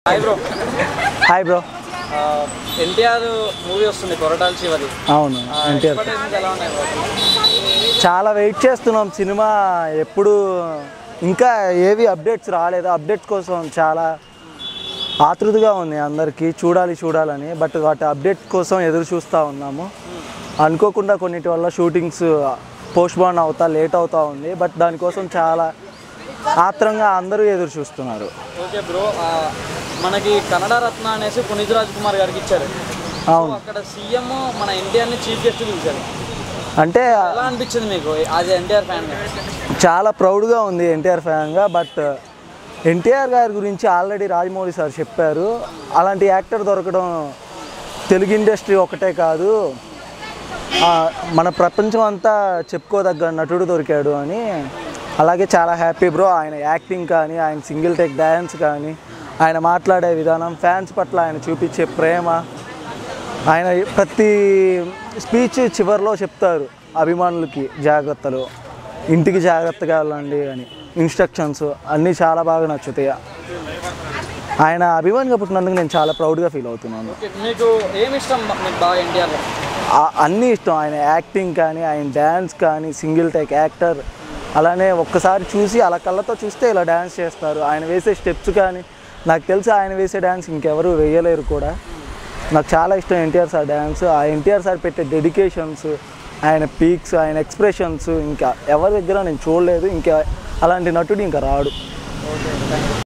Hi bro hi bro NTR movie వస్తుంది కొరటాల శివది అవును NTR expectations ఎలా ఉన్నాయి bro? చాలా వెయిట్ చేస్తున్నాం సినిమా ఎప్పుడు ఇంకా ఏవి అప్డేట్స్ రాలేదు అప్డేట్స్ కోసం చాలా ఆతృతగా ఉంది అందరికీ చూడాలి చూడాలని బట్ వాటి అప్డేట్ కోసం ఎదురు చూస్తూ ఉన్నాము అనుకోకుండా కొన్నిటి వల్ల షూటింగ్స్ పోస్ట్ పోన్ అవుతా లేట్ అవుతా ఉంది బట్ దానికోసం చాలా ఆత్రంగా అందరూ ఎదురు చూస్తున్నారు ఓకే బ్రో మనకి కన్నడ రత్న అనేసి పునీత్ రాజ్ కుమార్ గారికి ఇచ్చారు అవును So, అక్కడ సీఎం మన ఎన్టీఆర్ని చీఫ్ గెస్ట్ పిలిచారు అంటే ఎలా అనిపించింది మీకు అది ఎన్టీఆర్ ఫ్యాన్ చాలా ప్రౌడ్గా ఉంది ఎన్టీఆర్ ఫ్యాన్గా బట్ ఎన్టీఆర్ గారి గురించి ఆల్రెడీ రాజమౌళి సార్ చెప్పారు అలాంటి యాక్టర్ దొరకడం తెలుగు ఇండస్ట్రీ ఒకటే కాదు ఆ, మన ప్రపంచం అంతా చెప్పుకోదగ్గ నటుడు దొరికాడు అని అలాగే చాలా హ్యాపీ బ్రో ఆయన యాక్టింగ్ కానీ ఆయన సింగిల్ టేక్ డ్యాన్స్ కానీ ఆయన మాట్లాడే విధానం ఫ్యాన్స్ పట్ల ఆయన చూపించే ప్రేమ ఆయన ప్రతి స్పీచ్ చివరిలో చెప్తారు అభిమానులకి జాగ్రత్తలు ఇంటికి జాగ్రత్తగా వెళ్ళండి అని ఇన్స్ట్రక్షన్స్ అన్నీ చాలా బాగా నచ్చుతాయి ఆయన అభిమానిగా పుట్టినందుకు నేను చాలా ప్రౌడ్గా ఫీల్ అవుతున్నాను ఓకే మీకు ఏమి ఇష్టం మీకు బాగా ఎన్టీఆర్లో ఆ- అన్నీ ఇష్టం ఆయన యాక్టింగ్ కానీ ఆయన డ్యాన్స్ కానీ సింగిల్ టేక్ యాక్టర్ అలానే ఒక్కసారి చూసి అలా కళ్ళతో చూస్తే ఇలా డ్యాన్స్ చేస్తారు ఆయన వేసే స్టెప్స్ కానీ నాకు తెలిసి ఆయన వేసే డ్యాన్స్ ఇంకెవరు వేయలేరు కూడా నాకు చాలా ఇష్టం ఎన్టీఆర్ సార్ డ్యాన్స్ ఆ ఎన్టీఆర్ సార్ పెట్టే డెడికేషన్స్ ఆయన పీక్స్ ఆయన ఎక్స్ప్రెషన్స్ ఇంకా ఎవరి దగ్గర నేను చూడలేదు ఇంకా అలాంటి నటుడు ఇంకా రాడు